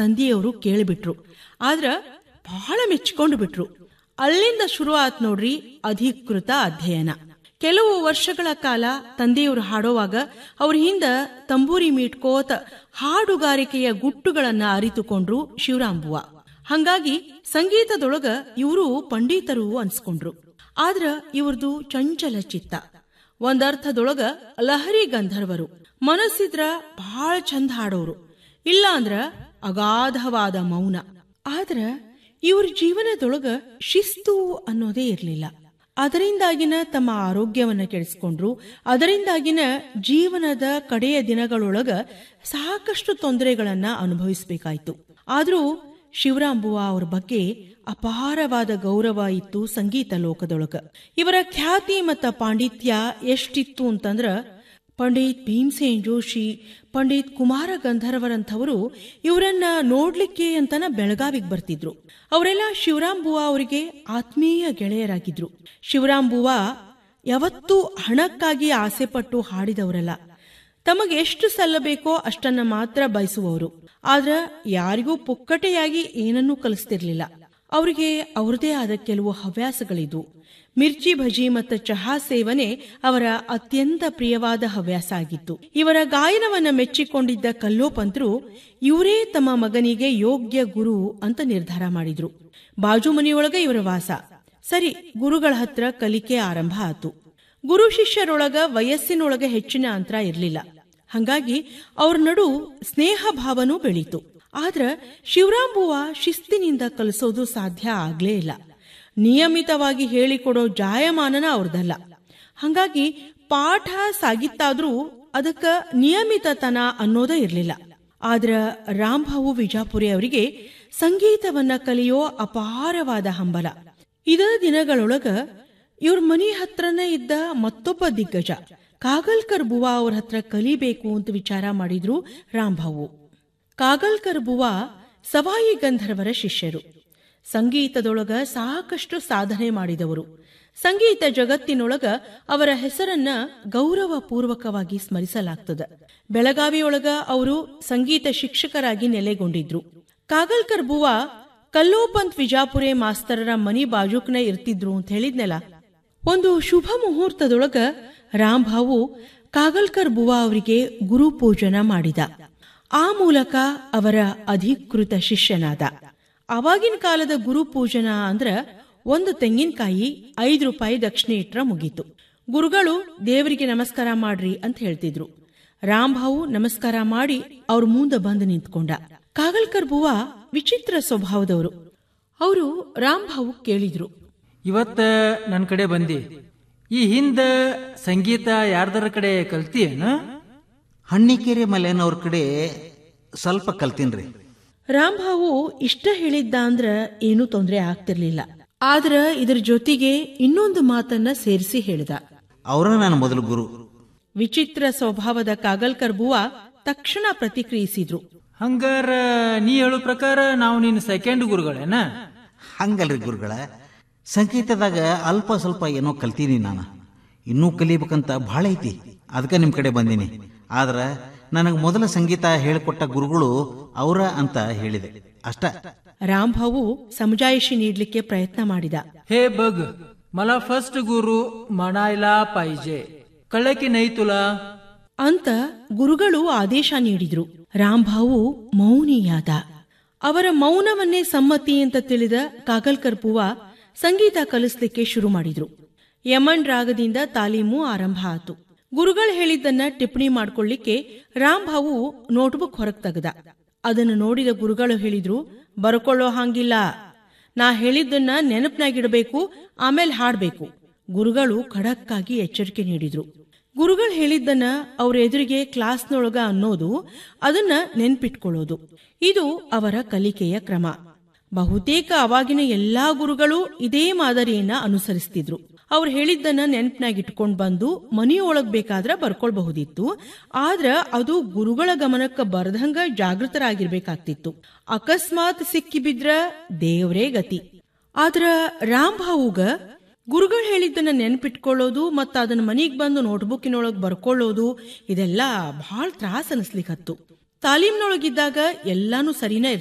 ತಂದೆಯವರು ಕೇಳಿಬಿಟ್ರು ಆದ್ರ ಬಹಳ ಮೆಚ್ಕೊಂಡು ಬಿಟ್ರು ಅಲ್ಲಿಂದ ಶುರು ಆತ್ ನೋಡ್ರಿ ಅಧಿಕೃತ ಅಧ್ಯಯನ ಕೆಲವು ವರ್ಷಗಳ ಕಾಲ ತಂದೆಯವರು ಹಾಡೋವಾಗ ಅವ್ರ ಹಿಂದ ತಂಬೂರಿ ಮೀಟ್ಕೋತ ಹಾಡುಗಾರಿಕೆಯ ಗುಟ್ಟುಗಳನ್ನ ಅರಿತುಕೊಂಡ್ರು ಶಿವರಾಂಬುವ ಹಂಗಾಗಿ ಸಂಗೀತದೊಳಗ ಇವರು ಪಂಡಿತರು ಅನ್ಸ್ಕೊಂಡ್ರು ಆದ್ರ ಇವ್ರದು ಚಂಚಲ ಚಿತ್ತ ಒಂದರ್ಥದೊಳಗ ಲಹರಿ ಗಂಧರ್ವರು ಮನಸ್ಸಿದ್ರ ಬಹಳ ಚಂದ ಹಾಡೋರು ಇಲ್ಲ ಅಂದ್ರ ಅಗಾಧವಾದ ಮೌನ ಆದ್ರ ಇವ್ರ ಜೀವನದೊಳಗ ಶಿಸ್ತು ಅನ್ನೋದೇ ಇರ್ಲಿಲ್ಲ ಅದರಿಂದಾಗಿನ ತಮ್ಮ ಆರೋಗ್ಯವನ್ನ ಕೆಡಿಸ್ಕೊಂಡ್ರು ಅದರಿಂದಾಗಿನ ಜೀವನದ ಕಡೆಯ ದಿನಗಳೊಳಗ ಸಾಕಷ್ಟು ತೊಂದರೆಗಳನ್ನ ಅನುಭವಿಸಬೇಕಾಯ್ತು ಆದ್ರೂ ಶಿವರಾಂಬುವ ಅವ್ರ ಬಗ್ಗೆ ಅಪಾರವಾದ ಗೌರವ ಇತ್ತು ಸಂಗೀತ ಲೋಕದೊಳಗ ಇವರ ಖ್ಯಾತಿ ಮತ್ತ ಪಾಂಡಿತ್ಯ ಎಷ್ಟಿತ್ತು ಅಂತಂದ್ರ ಪಂಡಿತ್ ಭೀಮ್ಸೇನ್ ಜೋಶಿ ಪಂಡಿತ್ ಕುಮಾರ ಗಂಧರ್ವರಂಥವರು ಇವರನ್ನ ನೋಡ್ಲಿಕ್ಕೆ ಅಂತನ ಬೆಳಗಾವಿಗೆ ಬರ್ತಿದ್ರು ಅವರೆಲ್ಲ ಶಿವರಾಂಬುವ ಅವರಿಗೆ ಆತ್ಮೀಯ ಗೆಳೆಯರಾಗಿದ್ರು ಶಿವರಾಂಬುವ ಯಾವತ್ತೂ ಹಣಕ್ಕಾಗಿ ಆಸೆಪಟ್ಟು ಹಾಡಿದವರಲ್ಲ ತಮಗೆ ಎಷ್ಟು ಸಲ್ಲಬೇಕೋ ಅಷ್ಟನ್ನ ಮಾತ್ರ ಬಯಸುವವರು ಆದ್ರ ಯಾರಿಗೂ ಪುಕ್ಕಟೆಯಾಗಿ ಏನನ್ನೂ ಕಲಿಸ್ತಿರ್ಲಿಲ್ಲ ಅವರಿಗೆ ಅವ್ರದೇ ಆದ ಕೆಲವು ಹವ್ಯಾಸಗಳಿದ್ವು ಮಿರ್ಚಿ ಭಜಿ ಮತ್ತು ಚಹಾ ಸೇವನೆ ಅವರ ಅತ್ಯಂತ ಪ್ರಿಯವಾದ ಹವ್ಯಾಸ ಆಗಿತ್ತು ಇವರ ಗಾಯನವನ್ನ ಮೆಚ್ಚಿಕೊಂಡಿದ್ದ ಕಲ್ಲೋಪಂತರು ಇವರೇ ತಮ್ಮ ಮಗನಿಗೆ ಯೋಗ್ಯ ಗುರು ಅಂತ ನಿರ್ಧಾರ ಮಾಡಿದ್ರು ಬಾಜು ಮನೆಯೊಳಗ ಇವರ ವಾಸ ಸರಿ ಗುರುಗಳ ಹತ್ರ ಕಲಿಕೆ ಆರಂಭ ಆತು ಗುರು ಶಿಷ್ಯರೊಳಗ ವಯಸ್ಸಿನೊಳಗ ಹೆಚ್ಚಿನ ಅಂತರ ಇರಲಿಲ್ಲ ಹಂಗಾಗಿ ಅವ್ರ ನಡು ಸ್ನೇಹ ಭಾವನೂ ಬೆಳೀತು ಆದ್ರ ಶಿವರಾಂಬುವ ಶಿಸ್ತಿನಿಂದ ಕಲಿಸೋದು ಸಾಧ್ಯ ಆಗ್ಲೇ ಇಲ್ಲ ನಿಯಮಿತವಾಗಿ ಹೇಳಿಕೊಡೋ ಜಾಯಮಾನನ ಅವ್ರದಲ್ಲ ಹಂಗಾಗಿ ಪಾಠ ಸಾಗಿತ್ತಾದ್ರೂ ಅದಕ್ಕ ನಿಯಮಿತತನ ಅನ್ನೋದೇ ಇರ್ಲಿಲ್ಲ ಆದ್ರ ರಾಂಭಾವು ವಿಜಾಪುರಿ ಅವರಿಗೆ ಸಂಗೀತವನ್ನ ಕಲಿಯೋ ಅಪಾರವಾದ ಹಂಬಲ ಇದ ದಿನಗಳೊಳಗ ಇವ್ರ ಮನಿ ಹತ್ರನೇ ಇದ್ದ ಮತ್ತೊಬ್ಬ ದಿಗ್ಗಜ ಕಾಗಲ್ಕರ್ ಬುವಾ ಅವ್ರ ಹತ್ರ ಕಲಿಬೇಕು ಅಂತ ವಿಚಾರ ಮಾಡಿದ್ರು ರಾಂಭಾವು ಕಾಗಲ್ಕರ್ ಬುವಾ ಸವಾಯಿ ಗಂಧರ್ವರ ಶಿಷ್ಯರು ಸಂಗೀತದೊಳಗ ಸಾಕಷ್ಟು ಸಾಧನೆ ಮಾಡಿದವರು ಸಂಗೀತ ಜಗತ್ತಿನೊಳಗ ಅವರ ಹೆಸರನ್ನ ಗೌರವ ಪೂರ್ವಕವಾಗಿ ಸ್ಮರಿಸಲಾಗ್ತದ ಬೆಳಗಾವಿಯೊಳಗ ಅವರು ಸಂಗೀತ ಶಿಕ್ಷಕರಾಗಿ ನೆಲೆಗೊಂಡಿದ್ರು ಕಾಗಲ್ಕರ್ ಬುವಾ ಕಲ್ಲೋಪಂತ್ ವಿಜಾಪುರೆ ಮಾಸ್ತರರ ಮನಿ ಬಾಜುಕ್ನ ಇರ್ತಿದ್ರು ಅಂತ ಹೇಳಿದ್ನಲ್ಲ ಒಂದು ಶುಭ ಮುಹೂರ್ತದೊಳಗ ರಾಂಭಾವು ಕಾಗಲ್ಕರ್ ಬುವಾ ಅವರಿಗೆ ಗುರು ಪೂಜನ ಮಾಡಿದ ಆ ಮೂಲಕ ಅವರ ಅಧಿಕೃತ ಶಿಷ್ಯನಾದ ಅವಾಗಿನ ಕಾಲದ ಗುರು ಪೂಜನ ಅಂದ್ರ ಒಂದು ತೆಂಗಿನಕಾಯಿ ಐದು ರೂಪಾಯಿ ದಕ್ಷಿಣೆ ಇಟ್ರ ಮುಗೀತು ಗುರುಗಳು ದೇವರಿಗೆ ನಮಸ್ಕಾರ ಮಾಡ್ರಿ ಅಂತ ಹೇಳ್ತಿದ್ರು ರಾಂಭಾವು ನಮಸ್ಕಾರ ಮಾಡಿ ಅವ್ರ ಮುಂದೆ ಬಂದು ನಿಂತ್ಕೊಂಡ ಕಾಗಲ್ಕರ್ ಬುವಾ ವಿಚಿತ್ರ ಸ್ವಭಾವದವರು ಅವರು ರಾಂಭಾವು ಕೇಳಿದ್ರು ಇವತ್ತ ನನ್ನ ಕಡೆ ಬಂದಿ ಈ ಹಿಂದ ಸಂಗೀತ ಯಾರ್ದರ ಕಡೆ ಕಲ್ತಿಯೇನು ಹಣ್ಣಿಕೆರೆ ಮಲೆನವ್ರ ಕಡೆ ಸ್ವಲ್ಪ ಕಲ್ತೀನ್ರಿ ರಾಂಭಾವು ಇಷ್ಟ ಹೇಳಿದ್ದ ಅಂದ್ರ ಏನೂ ತೊಂದರೆ ಆಗ್ತಿರ್ಲಿಲ್ಲ ಆದ್ರ ಇದ್ರ ಜೊತೆಗೆ ಇನ್ನೊಂದು ಮಾತನ್ನ ಸೇರಿಸಿ ಹೇಳಿದ ಅವರ ನನ್ನ ಮೊದಲು ಗುರು ವಿಚಿತ್ರ ಸ್ವಭಾವದ ಕಾಗಲ್ಕರ್ ಬುವಾ ತಕ್ಷಣ ಪ್ರತಿಕ್ರಿಯಿಸಿದ್ರು ಹಂಗಾರ ನೀ ಹೇಳೋ ಪ್ರಕಾರ ನಾವು ನಿನ್ನ ಸೆಕೆಂಡ್ ಗುರುಗಳೇನ ಹಂಗಲ್ರಿ ಗುರುಗಳ ಸಂಗೀತದಾಗ ಅಲ್ಪ ಸ್ವಲ್ಪ ಏನೋ ಕಲ್ತೀನಿ ನಾನು ಇನ್ನೂ ಕಲಿಬೇಕಂತ ಭಾಳ ಐತಿ ಅದಕ್ಕೆ ನಿಮ್ಮ ಕಡೆ ಬಂದೀನಿ ಆದ್ರ ನನಗೆ ಮೊದಲ ಸಂಗೀತ ಹೇಳಿಕೊಟ್ಟ ಗುರುಗಳು ಅವರ ಅಂತ ಹೇಳಿದೆ ಅಷ್ಟ ರಾಂಭಾವು ಸಮಜಾಯಿಷಿ ನೀಡ್ಲಿಕ್ಕೆ ಪ್ರಯತ್ನ ಮಾಡಿದ हे बघ मला फर्स्ट गुरु म्हणायला पाहिजे कळलं की नाही तुला ಅಂತ ಗುರುಗಳು ಆದೇಶ ನೀಡಿದ್ರು ರಾಂಭಾವು ಮೌನಿಯಾದ ಅವರ ಮೌನವನ್ನೇ ಸಮ್ಮತಿ ಅಂತ ತಿಳಿದ ಕಾಗಲ್ಕರ್ ಬುವಾ ಸಂಗೀತ ಕಲಿಸ್ಲಿಕ್ಕೆ ಶುರು ಮಾಡಿದ್ರು ಯಮನ್ ರಾಗದಿಂದ ತಾಲೀಮು ಆರಂಭ ಆತು ಗುರುಗಳು ಹೇಳಿದ್ದನ್ನ ಟಿಪ್ಪಣಿ ಮಾಡ್ಕೊಳ್ಳಿಕ್ಕೆ ರಾಂಭಾವು ನೋಟ್ಬುಕ್ ಹೊರಗ್ ತೆಗೆದ ಅದನ್ನು ನೋಡಿದ ಗುರುಗಳು ಹೇಳಿದ್ರು ಬರ್ಕೊಳ್ಳೋ ಹಾಂಗಿಲ್ಲ ನಾ ಹೇಳಿದ್ದನ್ನ ನೆನಪಿನಾಗಿಡಬೇಕು ಆಮೇಲೆ ಹಾಡ್ಬೇಕು ಗುರುಗಳು ಖಡಕ್ಕಾಗಿ ಎಚ್ಚರಿಕೆ ನೀಡಿದ್ರು ಗುರುಗಳು ಹೇಳಿದ್ದನ್ನ ಅವ್ರ ಎದುರಿಗೆ ಕ್ಲಾಸ್ನೊಳಗ ಅನ್ನೋದು ಅದನ್ನ ನೆನ್ಪಿಟ್ಕೊಳ್ಳೋದು ಇದು ಅವರ ಕಲಿಕೆಯ ಕ್ರಮ ಬಹುತೇಕ ಅವಾಗಿನ ಎಲ್ಲಾ ಗುರುಗಳು ಇದೇ ಮಾದರಿಯನ್ನ ಅನುಸರಿಸ್ತಿದ್ರು ಅವ್ರು ಹೇಳಿದ್ದನ್ನ ನೆನ್ಪಿನಾಗಿಟ್ಕೊಂಡ್ ಬಂದು ಮನೆಯೊಳಗ್ ಬೇಕಾದ್ರ ಬರ್ಕೊಳ್ಬಹುದಿತ್ತು ಆದ್ರ ಅದು ಗುರುಗಳ ಗಮನಕ್ಕ ಬರದಂಗ ಜಾಗೃತರಾಗಿರ್ಬೇಕಾಗ್ತಿತ್ತು ಅಕಸ್ಮಾತ್ ಸಿಕ್ಕಿಬಿದ್ರ ದೇವ್ರೇ ಗತಿ ಆದ್ರ ರಾಂಭಾವುಗ ಗುರುಗಳು ಹೇಳಿದ್ದನ್ನ ನೆನ್ಪಿಟ್ಕೊಳ್ಳೋದು ಮತ್ತ ಅದನ್ನ ಮನಿಗ್ ಬಂದು ನೋಟ್ಬುಕ್ಕಿನೊಳಗ್ ಬರ್ಕೊಳ್ಳೋದು ಇದೆಲ್ಲ ಬಹಳ ತ್ರಾಸ ಅನಿಸ್ಲಿಕ್ಕತ್ತು ತಾಲೀಮ್ನೊಳಗಿದ್ದಾಗ ಎಲ್ಲಾನು ಸರಿನ